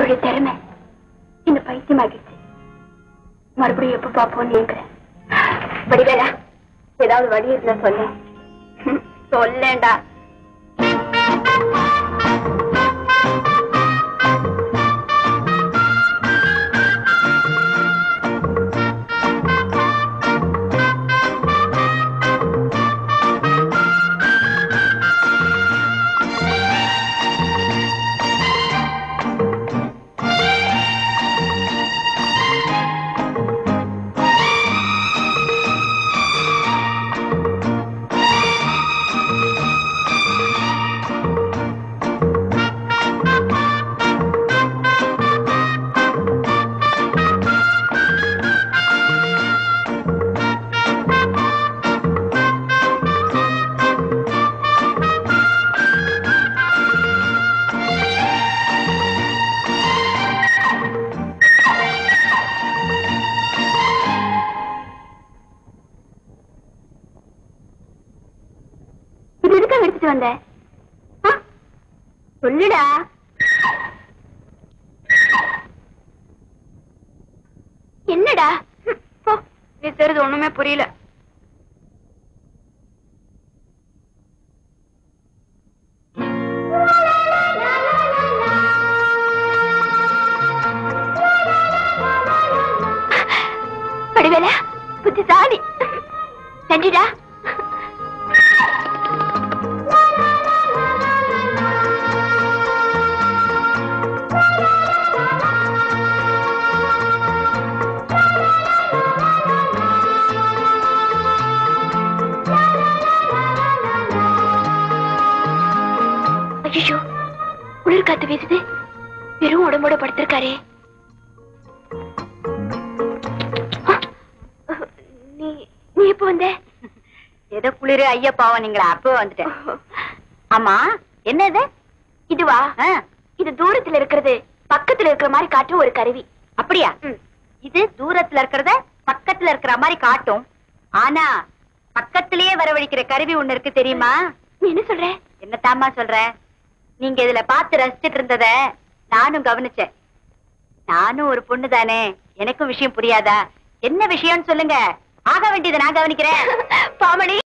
அவளுடைய திறமை என்ன பைத்தியமாகிடுச்சு மறுபடியும் எப்ப பாப்போம்னு கேக்குறேன் வடிவேலா ஏதாவது வழி இருந்தா சொல்ல சொல்லேண்டா இது எதுக்காக எடுத்துட்டு வந்த ஆ? சொல்லுடா என்னடா ம், போ. நீ தெரிஞ்சது ஒண்ணுமே புரியல படிவேல புத்திசாலி நன்றிடா ஐயோ குளிர் காத்து வீசுது வெறும் உடம்போட படுத்திருக்காரே ஆ, நீ நீ எப்ப வந்த ஏதோ குளிரு ஐயப்பாவா நீங்களா அப்பவே வந்துட்டேன் ஆமா என்னது இதுவா ஆ, இது தூரத்துல இருக்கிறது பக்கத்துல இருக்கிற மாதிரி காட்டுற ஒரு கருவி அப்படியா இது தூரத்துல இருக்கிறத பக்கத்துல இருக்கிற மாதிரி காட்டும் ஆனா பக்கத்திலேயே வரவழைக்கிற கருவி ஒண்ணு இருக்கு தெரியுமா நீ என்ன சொல்ற என்னத்தாம்மா சொல்ற நீங்க இதுல பார்த்து ரசிச்சிட்டு இருந்தத நானும் கவனிச்சேன் நானும் ஒரு பொண்ணு தானே எனக்கும் விஷயம் புரியாதா என்ன விஷயம்னு சொல்லுங்க ஆக வேண்டியதை நான் கவனிக்கிறேன் பாமணி